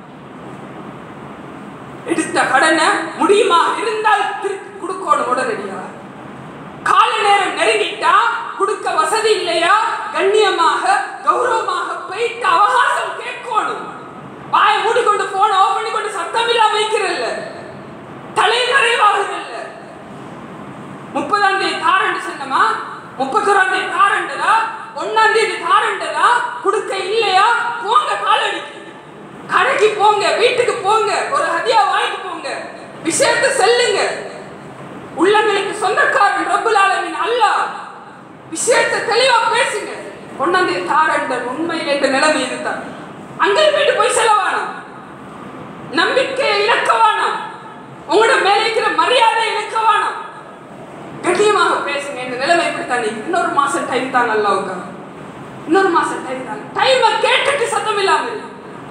எடுத்த கடனை முடியுமா இருந்தால் திருப்பி கொடுக்கணும் உடனடியாக கால நேரம் நெருங்கிட்டா கொடுக்க வசதி இல்லையா கண்ணியமாக கௌரவமாக போயிட்டு அவகாசம் கேட்கணும் வாயை மூடிக்கொண்டு போன ஓ பண்ணி கொண்டு சத்தம் இல்லாம வைக்கிறல்ல தலை நிறைவாகுதில்ல முப்பதாம் தேதி தாரண்டு சொன்னமா முப்பத்தொராம் தேதி தாரண்டதா ஒன்னாம் தேதி தாரண்டதா கொடுக்க இல்லையா போங்க காலடிக்கு கடைக்கு போங்க வீட்டுக்கு போங்க ஒரு ஹதியா வாங்கிட்டு போங்க விஷயத்தை செல்லுங்க உள்ளங்களுக்கு சொந்தக்காரன் ரப்புல் ஆலமின் அல்லாஹ் விஷயத்தை தெளிவா பேசுங்க ஒன்னாந்தே தாரண்டன் உண்மையில் என்ற நிலைமை இதுதான் அங்கே போயிட்டு போய் செலவானம் நம்பிக்கையை இழக்கவானம் உங்களோட மேலே இருக்கிற மரியாதை இழக்கவானம் கண்ணியமாக பேசுங்க இந்த நிலைமை இப்படி தானே இன்னொரு மாசம் டைம் தாங்க அல்லாவுக்கு இன்னொரு மாசம் டைம் தாங்க டைமை கேட்டுட்டு சத்தம் இல்லாம இரு.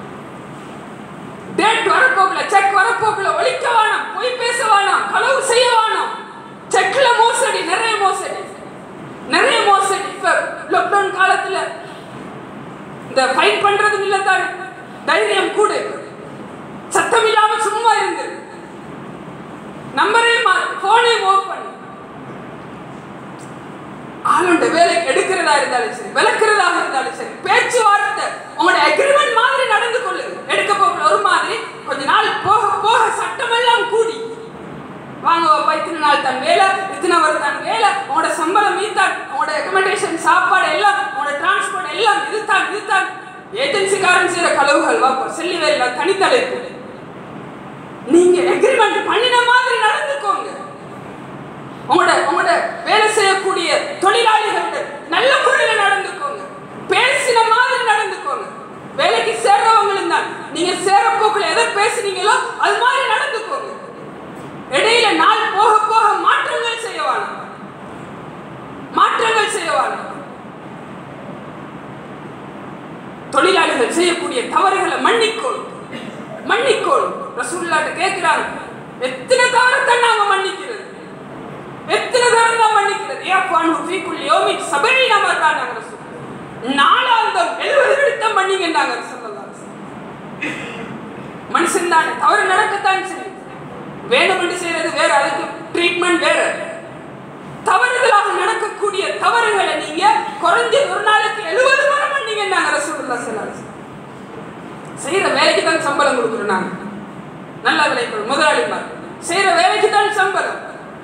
டேட் வரப்போக்குல செக் வரப்போக்குல ஒழிக்க வேணாம் பொய் பேச வேணாம் களவு செய்ய வேணாம் செக்ல மோசடி நிறைய மோசடி நிறைய மோசடி இப்ப லாக்டவுன் காலத்துல இந்த ஃபைன் பண்றதும் இல்ல தான் தைரியம் கூட இப்ப. சத்தம் இல்லாம சும்மா இருந்து நம்பரே மாறி போனே ஓப் பண்ணி ஆளுண்ட வேலைக்கு எடுக்கிறதா இருந்தாலும் சரி விளக்குறதாக இருந்தாலும் சரி பேச்சுவார்த்தை உங்களோட அக்ரிமெண்ட் மாதிரி நடந்து கொள்ளு எடுக்க போகல ஒரு மாதிரி கொஞ்ச நாள் போக போக சட்டமெல்லாம் கூடி வாங்க பாப்பா இத்தனை நாள் தான் வேலை இத்தனை வருடம் தான் வேலை உங்களோட சம்பளம் மீத்தான் உங்களோட ரெக்கமெண்டேஷன் சாப்பாடு எல்லாம் உங்களோட டிரான்ஸ்போர்ட் எல்லாம் இதுதான் இதுதான் ஏஜென்சிக்காரன் செய்யற கலவுகள் வாப்பா செல்லி வேலை தனித்தலைப்பு நீங்க அக்ரிமெண்ட் பண்ணின மாதிரி நடந்துக்கோங்க உங்களோட உங்களோட வேலை செய்யக்கூடிய தொழிலாளிகளோட நல்ல முறையில் நடந்துக்கோங்க பேசின மாதிரி நடந்துக்கோங்க வேலைக்கு சேர்றவங்களும் தான் நீங்க சேர போக்குல எதை பேசுனீங்களோ அது மாதிரி நடந்துக்கோங்க இடையில நாள் போக போக மாற்றங்கள் செய்யவான மாற்றங்கள் செய்யவான தொழிலாளிகள் செய்யக்கூடிய தவறுகளை மன்னிக்கோள் மன்னிக்கோள் ரசூல்லாட்ட கேட்கிறாங்க எத்தனை தவறத்தை நாங்க மன்னிக்கிறது எத்தனை தரம் தான் மன்னிக்கிறது ஏப்பான் ஃபீக்குல் யோமின் சபை நபர் தான் நாங்க ரசூல் நாலாந்தம் எழுபது விடுத்தம் மன்னிங்கன்னாங்க சொல்லலாம் மனுஷன் தான் தவறு நடக்கத்தான் சரி வேணும் என்று செய்யறது வேற அதுக்கு ட்ரீட்மெண்ட் வேற தவறுதலாக நடக்கக்கூடிய தவறுகளை நீங்க குறைஞ்சது ஒரு நாளைக்கு எழுபது முறை பண்ணீங்கன்னாங்க ரசூலுல்லாஹ் ஸல்லல்லாஹு அலைஹி வஸல்லம். செய்யற வேலைக்கு தான் சம்பளம் கொடுக்குறோம் நாங்க நல்ல விலைக்கு முதலாளிமார் செய்யற வேலைக்கு தான் சம்பளம்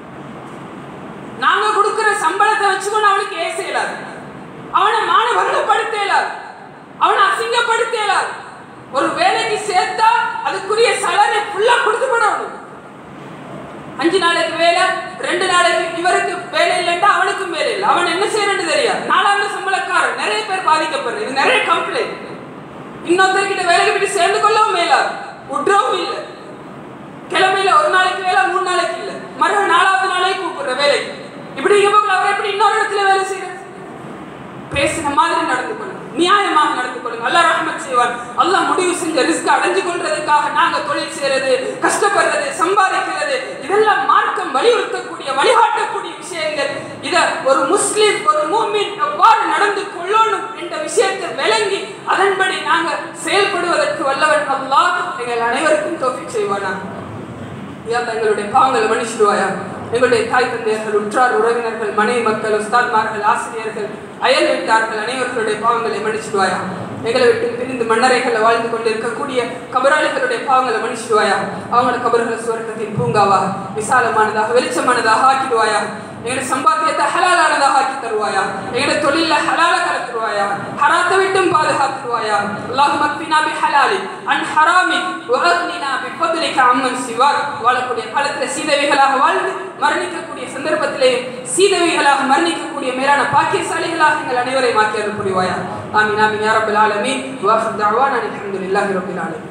நாங்க கொடுக்கிற சம்பளத்தை வச்சுக்கொண்டு அவனுக்கு ஏச இயலாது அவனை மானபங்கப்படுத்த இயலாது அவனை அசிங்கப்படுத்த இயலாது ஒரு வேலைக்கு சேர்த்தா அதுக்குரிய சலனை ஃபுல்லா கொடுத்து போடணும் அஞ்சு நாளைக்கு வேலை ரெண்டு நாளைக்கு இவருக்கு வேலை இல்லைன்னா அவனுக்கும் வேலை இல்லை அவன் என்ன செய்யறன்னு தெரியாது நாலாவது சம்பளக்காரன் நிறைய பேர் பாதிக்கப்படுறது இது நிறைய கம்ப்ளைண்ட் இன்னொருத்தர்கிட்ட வேலைக்கு போய் சேர்ந்து கொள்ளவும் மேலாது விட்றவும் இல்லை கிழமையில ஒரு நாளைக்கு வேலை மூணு நாளைக்கு இல்லை மறு நாலாவது நாளைக்கு கூப்பிடுற வேலைக்கு இப்படி இவங்க அவர் எப்படி இன்னொரு இடத்துல வேலை செய்யறது பேசின மாதிரி நடந்து கொள்ளுங்க நியாயமாக நடந்து கொள்ளுங்க அல்லாஹ் ரஹ்மத் செய்வான் அல்லாஹ் முடிவு செஞ்ச ரிஸ்க் அடைஞ்சு கொள்றதுக்காக நாங்க தொழில் செய்யறது கஷ்டப்படுறது சம்பாதிக்கிறது இதெல்லாம் மார்க்கம் வலியுறுத்தக்கூடிய வழிகாட்டக்கூடிய விஷயங்கள் இத ஒரு முஸ்லிம் ஒரு மூமின் எவ்வாறு நடந்து கொள்ளணும் என்ற விஷயத்தை விளங்கி அதன்படி நாங்க செயல்படுவதற்கு வல்லவன் அல்லாஹ் எங்கள் அனைவருக்கும் தோஃபிக் செய்வானா யா எங்களுடைய பாவங்களை மன்னிச்சிடுவாயா எங்களுடைய தாய் தந்தையர்கள் உற்றார் உறவினர்கள் மனைவி மக்கள் உஸ்தாத்மார்கள் ஆசிரியர்கள் அயல் வீட்டார்கள் அனைவர்களுடைய பாவங்களை மன்னிச்சிடுவாயா எங்களை விட்டு பிரிந்து மன்னரைகளை வாழ்ந்து கொண்டு இருக்கக்கூடிய கபராளிகளுடைய பாவங்களை மன்னிச்சிடுவாயா அவங்களோட கபர்களை சுவர்க்கத்தின் பூங்காவா விசாலமானதாக வெளிச்சமானதாக ஆக்கிடுவாயா எங்களுடைய சம்பாத்தியத்தை ஹலாலானதாக ஆக்கி தருவாயா எங்களுடைய தொழில ஹலால கலத்துருவாயா ஹராத்தை விட்டும் பாதுகாத்துருவாயா அல்லாஹ் மக்பினா பி ஹலாலி அன் ஹராமி வஅக்னினா பி ஃபத்லிக அம்மன் சிவாக் வாழக்கூடிய காலத்துல சீதவிகளாக வாழ்ந்து மரணிக்கக்கூடிய சந்தர்ப்பத்திலே சீதவிகளாக மரணிக்கக்கூடிய மேலான பாக்கியசாலிகளாக எங்கள் அனைவரையும் ஆக்கி அருள் புரிவாயா ஆமீன் ஆமீன் யா ரப்பல் ஆலமீன் வாஹிர் தஅவானா அல்ஹம்துலில்லாஹி ரப்பில் ஆலமீன்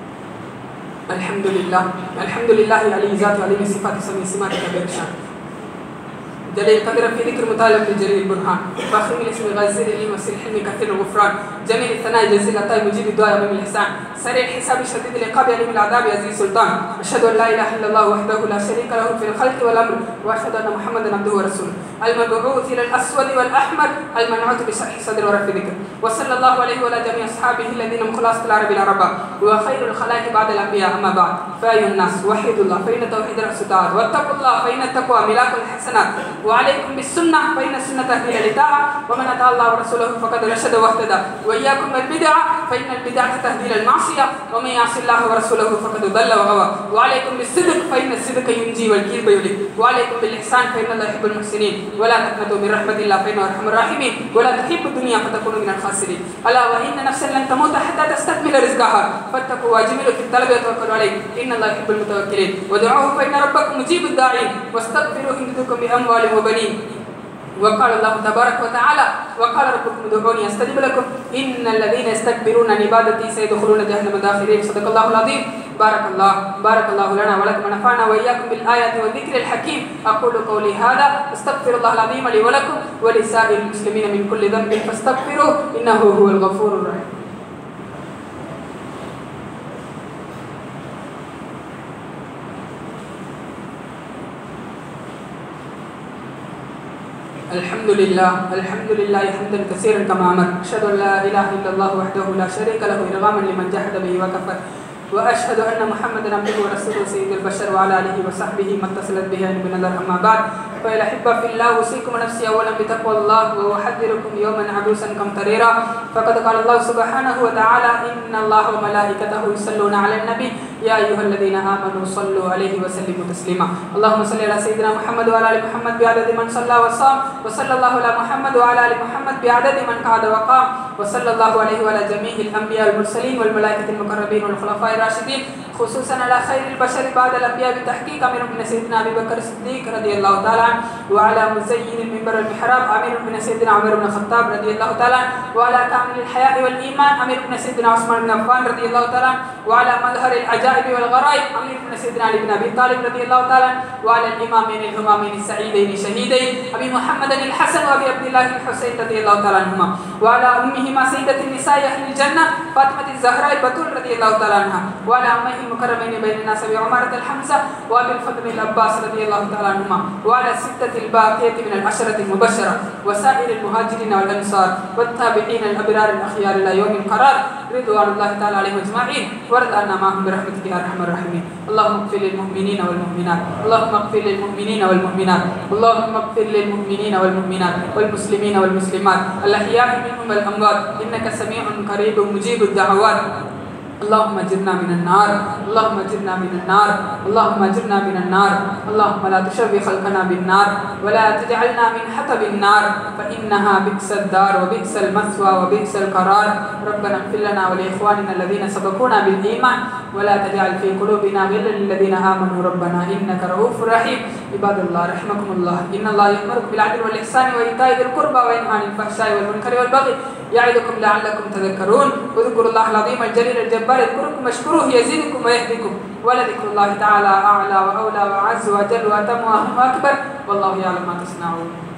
الحمد لله الحمد لله علي ذات علي صفات سمي سمات كبير جليل قدر في ذكر مطالب بجليل البرهان فاخر من اسم غزير لي وسيل حلم كثير الغفران جميل الثناء جزيل العطاء مجيب الدعاء من الإحسان سريع الحساب شديد العقاب عليم العذاب عزيز سلطان أشهد أن لا إله إلا الله وحده لا شريك له في الخلق والأمر وأشهد أن محمدا عبده ورسوله المبعوث إلى الأسود والأحمر المنعوت بشرح صدر ورفع ذكر وصلى الله عليه وعلى جميع أصحابه الذين هم خلاصة العرب العرباء وخير الخلائق بعد الأنبياء أما بعد فأيها الناس وحدوا الله فإن التوحيد رأس الدعوات واتقوا الله فإن التقوى ملاك الحسنات وعليكم بالسنة فإن السنة تهدي للطاعة ومن أطاع الله ورسوله فقد رشد واهتدى وإياكم والبدعة فإن البدعة تهدي للمعصية ومن يعص الله ورسوله فقد ضل وغوى وعليكم بالصدق فإن الصدق ينجي والكذب يهلك وعليكم بالإحسان فإن الله يحب المحسنين ولا تقنطوا من رحمة الله فإنه أرحم الراحمين ولا تحبوا الدنيا فتكونوا من الخاسرين ألا وإن نفسا لن تموت حتى تستكمل رزقها فاتقوا واجملوا في الطلب وتوكلوا عليه إن الله يحب المتوكلين ودعوه فإن ربكم مجيب الداعين واستغفروه يمددكم بأموال وبنين وقال الله تبارك وتعالى وقال ربكم ادعوني استجب لكم ان الذين يستكبرون عن عبادتي سيدخلون جهنم داخلين صدق الله العظيم بارك الله بارك الله لنا ولكم ونفعنا واياكم بالايات والذكر الحكيم اقول قولي هذا استغفر الله العظيم لي ولكم ولسائر المسلمين من كل ذنب فاستغفروه انه هو الغفور الرحيم الحمد لله الحمد لله حمدا كثيرا كما امر اشهد ان لا اله الا الله وحده لا شريك له ارغاما لمن جحد به وكفر واشهد ان محمدا عبده ورسوله سيد البشر وعلى اله وصحبه ما اتصلت به علم النظر اما بعد فيا الاحبه في الله اوصيكم ونفسي اولا بتقوى الله واحذركم يوما عبوسا قمطريرا فقد قال الله سبحانه وتعالى ان الله وملائكته يصلون على النبي يا ايها الذين امنوا صلوا عليه وسلموا تسليما اللهم صل على سيدنا محمد وعلى ال محمد بعدد من صلى وصام وصلى الله على محمد وعلى ال محمد بعدد من قعد وقام وصلى الله عليه وعلى جميع الانبياء والمرسلين والملائكه المقربين والخلفاء الراشدين خصوصا على خير البشر بعد الانبياء بتحقيق امير من سيدنا ابي بكر الصديق رضي الله تعالى عنه وعلى مزين المنبر المحراب امير من سيدنا عمر بن الخطاب رضي الله تعالى عنه وعلى كامل الحياء والايمان امير من سيدنا عثمان بن عفان رضي الله تعالى عنه وعلى مظهر العجائب والغرائب امير من سيدنا علي بن ابي طالب رضي الله تعالى عنه وعلى الامامين الهمامين السعيدين الشهيدين ابي محمد الحسن وابي عبد الله الحسين رضي الله تعالى عنهما وعلى امهما سيده النساء اهل الجنه فاطمه الزهراء البتول رضي الله تعالى عنها وعلى امه المكرمين بين الناس ابي عماره الحمزه وابي الفضل العباس رضي الله تعالى عنهما وعلى السته الباقيه من العشره المبشره وسائر المهاجرين والانصار والتابعين الابرار الاخيار الى يوم القرار رضوان الله تعالى عليهم اجمعين وارض عنا معهم برحمتك يا ارحم الراحمين اللهم اغفر للمؤمنين والمؤمنات اللهم اغفر للمؤمنين والمؤمنات اللهم اغفر للمؤمنين والمؤمنات والمسلمين والمسلمات الاحياء منهم والاموات انك سميع قريب مجيب الدعوات اللهم اجرنا من النار اللهم اجرنا من النار اللهم اجرنا من النار اللهم لا تشوي خلقنا بالنار ولا تجعلنا من حطب النار فإنها بئس الدار وبئس المثوى وبئس القرار ربنا اغفر لنا ولإخواننا الذين سبقونا بالإيمان ولا تجعل في قلوبنا غلا للذين آمنوا ربنا إنك رؤوف رحيم عباد الله رحمكم الله إن الله يأمركم بالعدل والإحسان وإيتاء ذي القربى وينهى عن الفحشاء والمنكر والبغي يعظكم لعلكم تذكرون اذكروا الله العظيم الجليل الجبار يذكركم واشكروه يزيدكم ويهديكم ولذكر الله تعالى أعلى وأولى وأعز وأجل وأتم وأهم وأكبر والله يعلم ما تصنعون